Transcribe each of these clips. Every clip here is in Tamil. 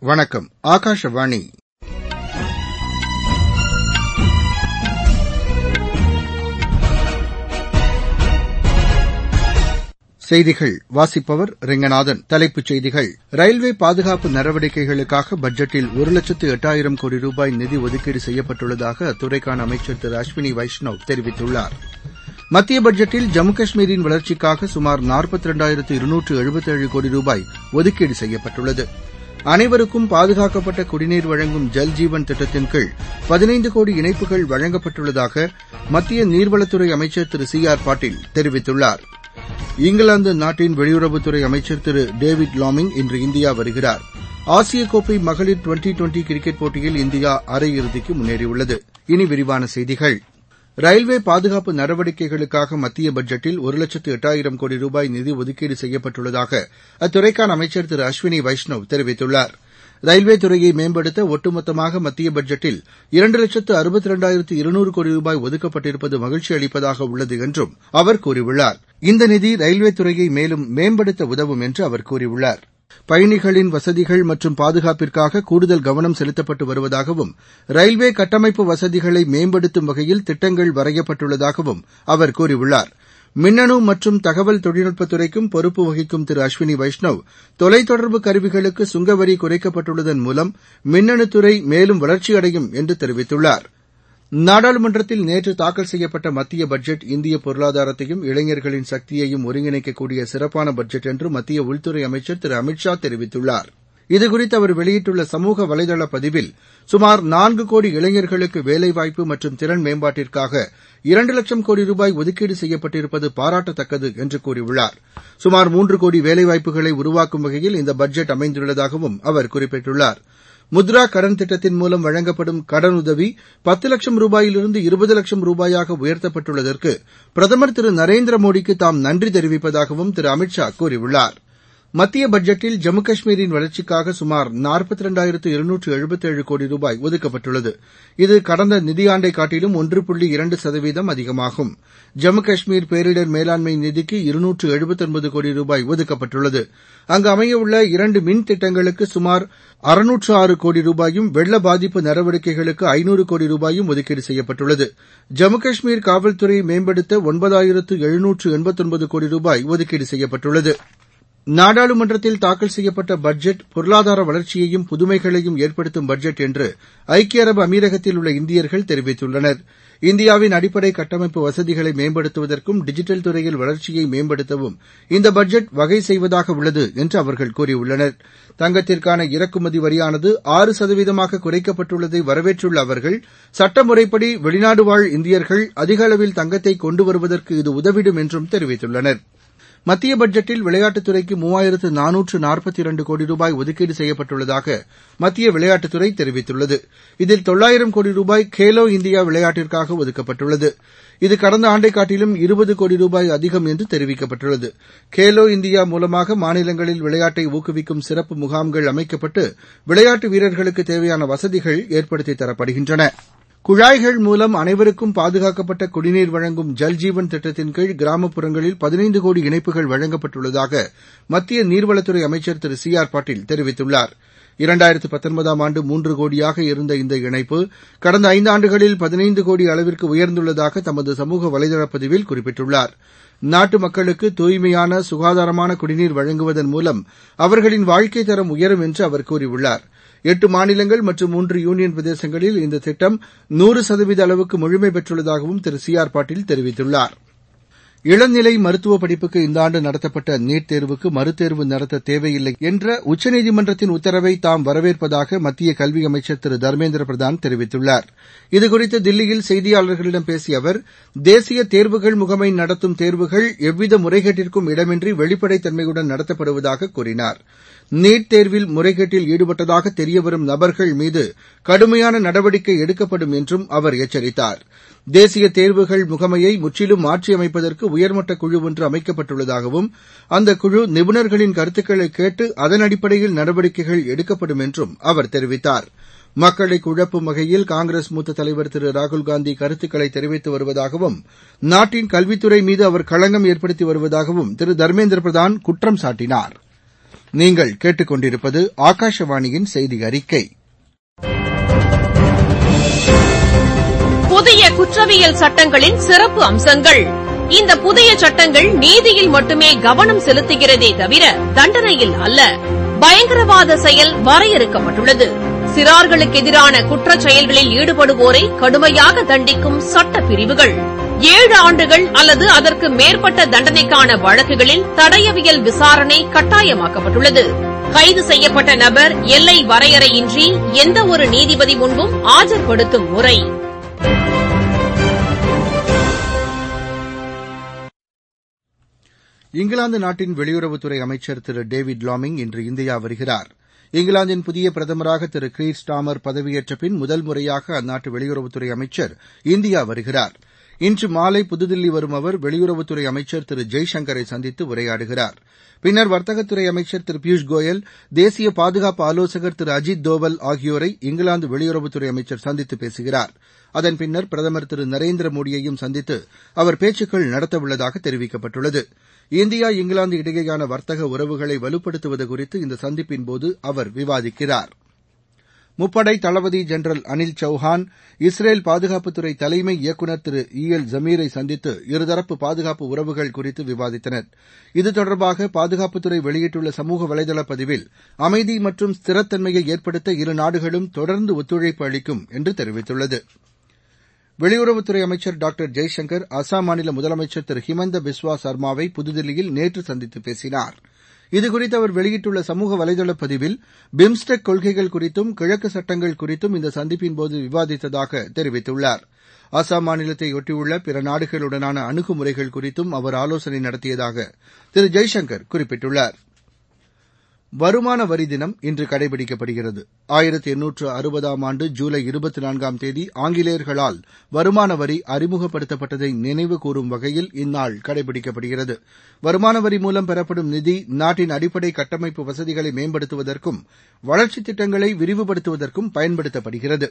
வணக்கம் ஆகாஷவாணி செய்திகள் வாசிப்பவர் ரெங்கநாதன் தலைப்புச் செய்திகள் ரயில்வே பாதுகாப்பு நடவடிக்கைகளுக்காக பட்ஜெட்டில் ஒரு லட்சத்து எட்டாயிரம் கோடி ரூபாய் நிதி ஒதுக்கீடு செய்யப்பட்டுள்ளதாக அத்துறைக்கான அமைச்சர் திரு அஸ்வினி வைஷ்ணவ் தெரிவித்துள்ளார் மத்திய பட்ஜெட்டில் ஜம்மு காஷ்மீரின் வளர்ச்சிக்காக சுமார் நாற்பத்தி இரண்டாயிரத்து இருநூற்று எழுபத்தேழு கோடி ரூபாய் ஒதுக்கீடு செய்யப்பட்டுள்ளது அனைவருக்கும் பாதுகாக்கப்பட்ட குடிநீர் வழங்கும் ஜல் ஜீவன் திட்டத்தின் கீழ் பதினைந்து கோடி இணைப்புகள் வழங்கப்பட்டுள்ளதாக மத்திய நீர்வளத்துறை அமைச்சர் திரு சி ஆர் பாட்டீல் தெரிவித்துள்ளார் இங்கிலாந்து நாட்டின் வெளியுறவுத்துறை அமைச்சர் திரு டேவிட் லாமிங் இன்று இந்தியா வருகிறார் ஆசிய கோப்பை மகளிர் டுவெண்டி டுவெண்டி கிரிக்கெட் போட்டியில் இந்தியா அரையிறுதிக்கு முன்னேறியுள்ளது இனி விரிவான செய்திகள் ரயில்வே பாதுகாப்பு நடவடிக்கைகளுக்காக மத்திய பட்ஜெட்டில் ஒரு லட்சத்து எட்டாயிரம் கோடி ரூபாய் நிதி ஒதுக்கீடு செய்யப்பட்டுள்ளதாக அத்துறைக்கான அமைச்சர் திரு அஸ்வினி வைஷ்ணவ் தெரிவித்துள்ளார் ரயில்வே துறையை மேம்படுத்த ஒட்டுமொத்தமாக மத்திய பட்ஜெட்டில் இரண்டு லட்சத்து அறுபத்தி இரண்டாயிரத்து இருநூறு கோடி ரூபாய் ஒதுக்கப்பட்டிருப்பது மகிழ்ச்சி அளிப்பதாக உள்ளது என்றும் அவர் கூறியுள்ளார் இந்த நிதி ரயில்வே துறையை மேலும் மேம்படுத்த உதவும் என்று அவர் கூறியுள்ளார் பயணிகளின் வசதிகள் மற்றும் பாதுகாப்பிற்காக கூடுதல் கவனம் செலுத்தப்பட்டு வருவதாகவும் ரயில்வே கட்டமைப்பு வசதிகளை மேம்படுத்தும் வகையில் திட்டங்கள் வரையப்பட்டுள்ளதாகவும் அவர் கூறியுள்ளார் மின்னணு மற்றும் தகவல் தொழில்நுட்பத்துறைக்கும் பொறுப்பு வகிக்கும் திரு அஸ்வினி வைஷ்ணவ் தொலைத்தொடர்பு கருவிகளுக்கு சுங்கவரி குறைக்கப்பட்டுள்ளதன் மூலம் மின்னணுத்துறை மேலும் வளர்ச்சியடையும் என்று தெரிவித்துள்ளார் நாடாளுமன்றத்தில் நேற்று தாக்கல் செய்யப்பட்ட மத்திய பட்ஜெட் இந்திய பொருளாதாரத்தையும் இளைஞர்களின் சக்தியையும் ஒருங்கிணைக்கக்கூடிய சிறப்பான பட்ஜெட் என்று மத்திய உள்துறை அமைச்சர் திரு அமித் ஷா தெரிவித்துள்ளார் இதுகுறித்து அவர் வெளியிட்டுள்ள சமூக வலைதள பதிவில் சுமார் நான்கு கோடி இளைஞர்களுக்கு வேலைவாய்ப்பு மற்றும் திறன் மேம்பாட்டிற்காக இரண்டு லட்சம் கோடி ரூபாய் ஒதுக்கீடு செய்யப்பட்டிருப்பது பாராட்டத்தக்கது என்று கூறியுள்ளார் சுமார் மூன்று கோடி வேலைவாய்ப்புகளை உருவாக்கும் வகையில் இந்த பட்ஜெட் அமைந்துள்ளதாகவும் அவர் குறிப்பிட்டுள்ளார் முத்ரா கடன் திட்டத்தின் மூலம் வழங்கப்படும் கடனுதவி பத்து லட்சம் ரூபாயிலிருந்து இருபது லட்சம் ரூபாயாக உயர்த்தப்பட்டுள்ளதற்கு பிரதமர் திரு நரேந்திர மோடிக்கு தாம் நன்றி தெரிவிப்பதாகவும் திரு அமித் ஷா கூறியுள்ளார் மத்திய பட்ஜெட்டில் ஜம்மு காஷ்மீரின் வளர்ச்சிக்காக சுமார் நாற்பத்தி இரண்டாயிரத்து இருநூற்று எழுபத்தேழு கோடி ரூபாய் ஒதுக்கப்பட்டுள்ளது இது கடந்த நிதியாண்டை காட்டிலும் ஒன்று புள்ளி இரண்டு சதவீதம் அதிகமாகும் ஜம்மு காஷ்மீர் பேரிடர் மேலாண்மை நிதிக்கு இருநூற்று எழுபத்தொன்பது கோடி ரூபாய் ஒதுக்கப்பட்டுள்ளது அங்கு அமையவுள்ள இரண்டு மின் திட்டங்களுக்கு சுமார் அறுநூற்று ஆறு கோடி ரூபாயும் வெள்ள பாதிப்பு நடவடிக்கைகளுக்கு ஐநூறு கோடி ரூபாயும் ஒதுக்கீடு செய்யப்பட்டுள்ளது ஜம்மு காஷ்மீர் காவல்துறை மேம்படுத்த ஒன்பதாயிரத்து எழுநூற்று எண்பத்தொன்பது கோடி ரூபாய் ஒதுக்கீடு செய்யப்பட்டுள்ளது நாடாளுமன்றத்தில் தாக்கல் செய்யப்பட்ட பட்ஜெட் பொருளாதார வளர்ச்சியையும் புதுமைகளையும் ஏற்படுத்தும் பட்ஜெட் என்று ஐக்கிய அரபு அமீரகத்தில் உள்ள இந்தியர்கள் தெரிவித்துள்ளனர் இந்தியாவின் அடிப்படை கட்டமைப்பு வசதிகளை மேம்படுத்துவதற்கும் டிஜிட்டல் துறையில் வளர்ச்சியை மேம்படுத்தவும் இந்த பட்ஜெட் வகை செய்வதாக உள்ளது என்று அவர்கள் கூறியுள்ளனர் தங்கத்திற்கான இறக்குமதி வரியானது ஆறு சதவீதமாக குறைக்கப்பட்டுள்ளதை வரவேற்றுள்ள அவர்கள் சட்டமுறைப்படி வெளிநாடு வாழ் இந்தியர்கள் அதிக அளவில் தங்கத்தை கொண்டு வருவதற்கு இது உதவிடும் என்றும் தெரிவித்துள்ளனா் மத்திய பட்ஜெட்டில் விளையாட்டுத்துறைக்கு மூவாயிரத்து நானூற்று நாற்பத்தி இரண்டு கோடி ரூபாய் ஒதுக்கீடு செய்யப்பட்டுள்ளதாக மத்திய விளையாட்டுத்துறை தெரிவித்துள்ளது இதில் தொள்ளாயிரம் கோடி ரூபாய் கேலோ இந்தியா விளையாட்டிற்காக ஒதுக்கப்பட்டுள்ளது இது கடந்த ஆண்டை காட்டிலும் இருபது கோடி ரூபாய் அதிகம் என்று தெரிவிக்கப்பட்டுள்ளது கேலோ இந்தியா மூலமாக மாநிலங்களில் விளையாட்டை ஊக்குவிக்கும் சிறப்பு முகாம்கள் அமைக்கப்பட்டு விளையாட்டு வீரர்களுக்கு தேவையான வசதிகள் ஏற்படுத்தித் தரப்படுகின்றன குழாய்கள் மூலம் அனைவருக்கும் பாதுகாக்கப்பட்ட குடிநீர் வழங்கும் ஜல்ஜீவன் திட்டத்தின் கீழ் கிராமப்புறங்களில் பதினைந்து கோடி இணைப்புகள் வழங்கப்பட்டுள்ளதாக மத்திய நீர்வளத்துறை அமைச்சர் திரு சி ஆர் பாட்டீல் தெரிவித்துள்ளார் இரண்டாயிரத்து பத்தொன்பதாம் ஆண்டு மூன்று கோடியாக இருந்த இந்த இணைப்பு கடந்த ஐந்தாண்டுகளில் பதினைந்து கோடி அளவிற்கு உயர்ந்துள்ளதாக தமது சமூக வலைதள பதிவில் குறிப்பிட்டுள்ளார் நாட்டு மக்களுக்கு தூய்மையான சுகாதாரமான குடிநீர் வழங்குவதன் மூலம் அவர்களின் வாழ்க்கை தரம் உயரும் என்று அவர் கூறியுள்ளார் எட்டு மாநிலங்கள் மற்றும் மூன்று யூனியன் பிரதேசங்களில் இந்த திட்டம் நூறு சதவீத அளவுக்கு முழுமை பெற்றுள்ளதாகவும் திரு சி ஆர் பாட்டீல் தெரிவித்துள்ளார் இளநிலை மருத்துவ படிப்புக்கு இந்த ஆண்டு நடத்தப்பட்ட நீட் தேர்வுக்கு மறுதேர்வு நடத்த தேவையில்லை என்ற உச்சநீதிமன்றத்தின் உத்தரவை தாம் வரவேற்பதாக மத்திய கல்வி அமைச்சர் திரு தர்மேந்திர பிரதான் தெரிவித்துள்ளார் இதுகுறித்து தில்லியில் செய்தியாளர்களிடம் பேசிய அவர் தேசிய தேர்வுகள் முகமை நடத்தும் தேர்வுகள் எவ்வித முறைகேட்டிற்கும் இடமின்றி வெளிப்படைத்தன்மையுடன் நடத்தப்படுவதாக கூறினார் நீட் தேர்வில் முறைகேட்டில் ஈடுபட்டதாக தெரியவரும் நபர்கள் மீது கடுமையான நடவடிக்கை எடுக்கப்படும் என்றும் அவர் எச்சரித்தார் தேசிய தேர்வுகள் முகமையை முற்றிலும் மாற்றியமைப்பதற்கு உயர்மட்ட குழு ஒன்று அமைக்கப்பட்டுள்ளதாகவும் அந்த குழு நிபுணர்களின் கருத்துக்களை கேட்டு அதன் அடிப்படையில் நடவடிக்கைகள் எடுக்கப்படும் என்றும் அவர் தெரிவித்தார் மக்களை குழப்பும் வகையில் காங்கிரஸ் மூத்த தலைவர் திரு ராகுல்காந்தி கருத்துக்களை தெரிவித்து வருவதாகவும் நாட்டின் கல்வித்துறை மீது அவர் களங்கம் ஏற்படுத்தி வருவதாகவும் திரு தர்மேந்திர பிரதான் குற்றம் சாட்டினார் நீங்கள் கேட்டுக் கொண்டிருப்பது ஆகாஷவாணியின் செய்தி அறிக்கை புதிய குற்றவியல் சட்டங்களின் சிறப்பு அம்சங்கள் இந்த புதிய சட்டங்கள் நீதியில் மட்டுமே கவனம் செலுத்துகிறதே தவிர தண்டனையில் அல்ல பயங்கரவாத செயல் வரையறுக்கப்பட்டுள்ளது சிறார்களுக்கு எதிரான குற்றச் செயல்களில் ஈடுபடுவோரை கடுமையாக தண்டிக்கும் சட்ட பிரிவுகள் ஏழு ஆண்டுகள் அல்லது அதற்கு மேற்பட்ட தண்டனைக்கான வழக்குகளில் தடயவியல் விசாரணை கட்டாயமாக்கப்பட்டுள்ளது கைது செய்யப்பட்ட நபர் எல்லை வரையறையின்றி எந்த ஒரு நீதிபதி முன்பும் ஆஜர்படுத்தும் முறை இங்கிலாந்து நாட்டின் வெளியுறவுத்துறை அமைச்சர் திரு டேவிட் லாமிங் இன்று இந்தியா வருகிறார் இங்கிலாந்தின் புதிய பிரதமராக திரு கீர் ஸ்டாமர் பதவியேற்ற பின் முதல் முறையாக அந்நாட்டு வெளியுறவுத்துறை அமைச்சர் இந்தியா வருகிறார் இன்று மாலை புதுதில்லி வரும் அவர் வெளியுறவுத்துறை அமைச்சர் திரு ஜெய்சங்கரை சந்தித்து உரையாடுகிறார் பின்னர் வர்த்தகத்துறை அமைச்சர் திரு பியூஷ் கோயல் தேசிய பாதுகாப்பு ஆலோசகர் திரு அஜித் தோவல் ஆகியோரை இங்கிலாந்து வெளியுறவுத்துறை அமைச்சர் சந்தித்து பேசுகிறார் அதன் பின்னர் பிரதமர் திரு நரேந்திர மோடியையும் சந்தித்து அவர் பேச்சுக்கள் நடத்தவுள்ளதாக தெரிவிக்கப்பட்டுள்ளது இந்தியா இங்கிலாந்து இடையேயான வர்த்தக உறவுகளை வலுப்படுத்துவது குறித்து இந்த சந்திப்பின்போது அவர் விவாதிக்கிறார் முப்படை தளபதி ஜெனரல் அனில் சௌஹான் இஸ்ரேல் பாதுகாப்புத்துறை தலைமை இயக்குநர் திரு இ எல் ஜமீரை சந்தித்து இருதரப்பு பாதுகாப்பு உறவுகள் குறித்து விவாதித்தனர் இது தொடர்பாக பாதுகாப்புத்துறை வெளியிட்டுள்ள சமூக வலைதள பதிவில் அமைதி மற்றும் ஸ்திரத்தன்மையை ஏற்படுத்த இரு நாடுகளும் தொடர்ந்து ஒத்துழைப்பு அளிக்கும் என்று தெரிவித்துள்ளது வெளியுறவுத்துறை அமைச்சர் டாக்டர் ஜெய்சங்கர் அசாம் மாநில முதலமைச்சர் திரு ஹிமந்த பிஸ்வா சர்மாவை புதுதில்லியில் நேற்று சந்தித்து பேசினார் இதுகுறித்து அவர் வெளியிட்டுள்ள சமூக வலைதள பதிவில் பிம்ஸ்டெக் கொள்கைகள் குறித்தும் கிழக்கு சட்டங்கள் குறித்தும் இந்த சந்திப்பின்போது விவாதித்ததாக தெரிவித்துள்ளார் அசாம் மாநிலத்தை ஒட்டியுள்ள பிற நாடுகளுடனான அணுகுமுறைகள் குறித்தும் அவர் ஆலோசனை நடத்தியதாக திரு ஜெய்சங்கர் குறிப்பிட்டுள்ளார் வருமான வரி தினம் இன்று கடைபிடிக்கப்படுகிறது ஆயிரத்தி எண்ணூற்று அறுபதாம் ஆண்டு ஜூலை இருபத்தி நான்காம் தேதி ஆங்கிலேயர்களால் வருமான வரி அறிமுகப்படுத்தப்பட்டதை நினைவு கூறும் வகையில் இந்நாள் கடைபிடிக்கப்படுகிறது வருமான வரி மூலம் பெறப்படும் நிதி நாட்டின் அடிப்படை கட்டமைப்பு வசதிகளை மேம்படுத்துவதற்கும் வளர்ச்சித் திட்டங்களை விரிவுபடுத்துவதற்கும் பயன்படுத்தப்படுகிறது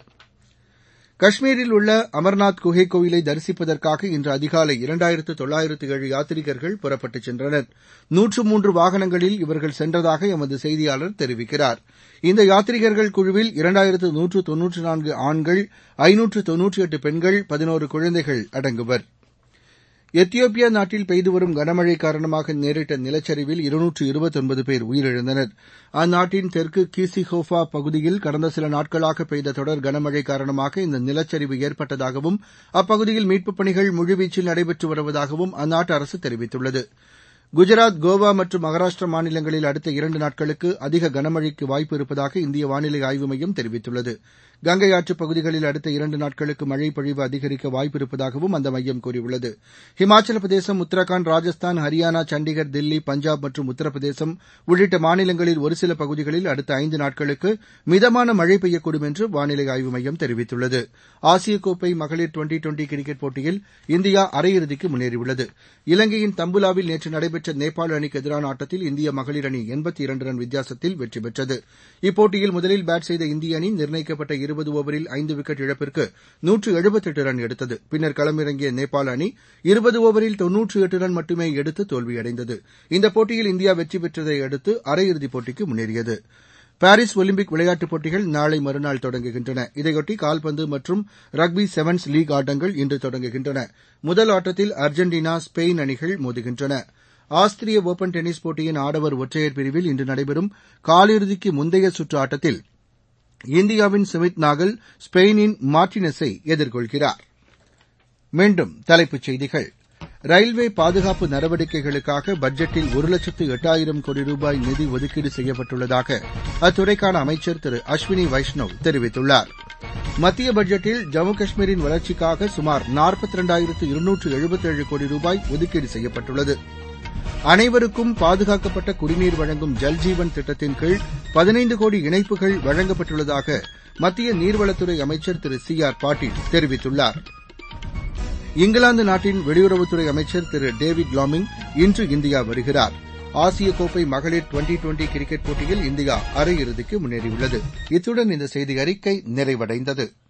காஷ்மீரில் உள்ள அமர்நாத் குகை கோயிலை தரிசிப்பதற்காக இன்று அதிகாலை இரண்டாயிரத்து தொள்ளாயிரத்து ஏழு யாத்ரீகர்கள் புறப்பட்டுச் சென்றனர் நூற்று மூன்று வாகனங்களில் இவர்கள் சென்றதாக எமது செய்தியாளர் தெரிவிக்கிறார் இந்த யாத்ரீகர்கள் குழுவில் இரண்டாயிரத்து நூற்று தொன்னூற்று நான்கு ஆண்கள் ஐநூற்று தொன்னூற்றி எட்டு பெண்கள் பதினோரு குழந்தைகள் அடங்குவர் எத்தியோப்பியா நாட்டில் பெய்து வரும் கனமழை காரணமாக நேரிட்ட நிலச்சரிவில் இருநூற்று இருபத்தொன்பது பேர் உயிரிழந்தனர் அந்நாட்டின் தெற்கு கீசிஹோஃபா பகுதியில் கடந்த சில நாட்களாக பெய்த தொடர் கனமழை காரணமாக இந்த நிலச்சரிவு ஏற்பட்டதாகவும் அப்பகுதியில் மீட்புப் பணிகள் முழுவீச்சில் நடைபெற்று வருவதாகவும் அந்நாட்டு அரசு தெரிவித்துள்ளது குஜராத் கோவா மற்றும் மகாராஷ்டிரா மாநிலங்களில் அடுத்த இரண்டு நாட்களுக்கு அதிக கனமழைக்கு வாய்ப்பு இருப்பதாக இந்திய வானிலை ஆய்வு மையம் தெரிவித்துள்ளது கங்கை ஆற்றுப் பகுதிகளில் அடுத்த இரண்டு நாட்களுக்கு மழை பொழிவு அதிகரிக்க வாய்ப்பு இருப்பதாகவும் அந்த மையம் கூறியுள்ளது ஹிமாச்சல பிரதேசம் உத்தரகாண்ட் ராஜஸ்தான் ஹரியானா சண்டிகர் தில்லி பஞ்சாப் மற்றும் உத்தரப்பிரதேசம் உள்ளிட்ட மாநிலங்களில் ஒரு சில பகுதிகளில் அடுத்த ஐந்து நாட்களுக்கு மிதமான மழை பெய்யக்கூடும் என்று வானிலை ஆய்வு மையம் தெரிவித்துள்ளது ஆசிய கோப்பை மகளிர் டுவெண்டி டுவெண்டி கிரிக்கெட் போட்டியில் இந்தியா அரையிறுதிக்கு முன்னேறியுள்ளது இலங்கையின் தம்புலாவில் நேற்று நடைபெற்ற நேபாள அணிக்கு எதிரான ஆட்டத்தில் இந்திய மகளிர் அணி எண்பத்தி இரண்டு ரன் வித்தியாசத்தில் வெற்றி பெற்றது இப்போட்டியில் முதலில் பேட் செய்த இந்திய அணி நிர்ணயிக்கப்பட்ட இருபது ஓவரில் ஐந்து விக்கெட் இழப்பிற்கு நூற்று எழுபத்தெட்டு ரன் எடுத்தது பின்னர் களமிறங்கிய நேபாள அணி இருபது ஓவரில் தொன்னூற்று எட்டு ரன் மட்டுமே எடுத்து தோல்வியடைந்தது இந்த போட்டியில் இந்தியா வெற்றி பெற்றதை அடுத்து அரையிறுதிப் போட்டிக்கு முன்னேறியது பாரிஸ் ஒலிம்பிக் விளையாட்டுப் போட்டிகள் நாளை மறுநாள் தொடங்குகின்றன இதையொட்டி கால்பந்து மற்றும் ரக்பி செவன்ஸ் லீக் ஆட்டங்கள் இன்று தொடங்குகின்றன முதல் ஆட்டத்தில் அர்ஜென்டினா ஸ்பெயின் அணிகள் மோதுகின்றன ஆஸ்திரிய ஒபன் டென்னிஸ் போட்டியின் ஆடவர் ஒற்றையர் பிரிவில் இன்று நடைபெறும் காலிறுதிக்கு முந்தைய சுற்று ஆட்டத்தில் இந்தியாவின் சுமித் நாகல் ஸ்பெயினின் மார்டினஸை எதிர்கொள்கிறார் மீண்டும் தலைப்புச் செய்திகள் ரயில்வே பாதுகாப்பு நடவடிக்கைகளுக்காக பட்ஜெட்டில் ஒரு லட்சத்து எட்டாயிரம் கோடி ரூபாய் நிதி ஒதுக்கீடு செய்யப்பட்டுள்ளதாக அத்துறைக்கான அமைச்சர் திரு அஸ்வினி வைஷ்ணவ் தெரிவித்துள்ளார் மத்திய பட்ஜெட்டில் ஜம்மு காஷ்மீரின் வளர்ச்சிக்காக சுமார் நாற்பத்தி இரண்டாயிரத்து இருநூற்று எழுபத்தேழு கோடி ரூபாய் ஒதுக்கீடு செய்யப்பட்டுள்ளது அனைவருக்கும் பாதுகாக்கப்பட்ட குடிநீர் வழங்கும் ஜல்ஜீவன் திட்டத்தின் கீழ் பதினைந்து கோடி இணைப்புகள் வழங்கப்பட்டுள்ளதாக மத்திய நீர்வளத்துறை அமைச்சர் திரு சி ஆர் பாட்டீல் தெரிவித்துள்ளார் இங்கிலாந்து நாட்டின் வெளியுறவுத்துறை அமைச்சர் திரு டேவிட் லாமிங் இன்று இந்தியா வருகிறார் ஆசிய கோப்பை மகளிர் டுவெண்டி டுவெண்டி கிரிக்கெட் போட்டியில் இந்தியா அரையிறுதிக்கு முன்னேறியுள்ளது இத்துடன் இந்த செய்தி அறிக்கை நிறைவடைந்தது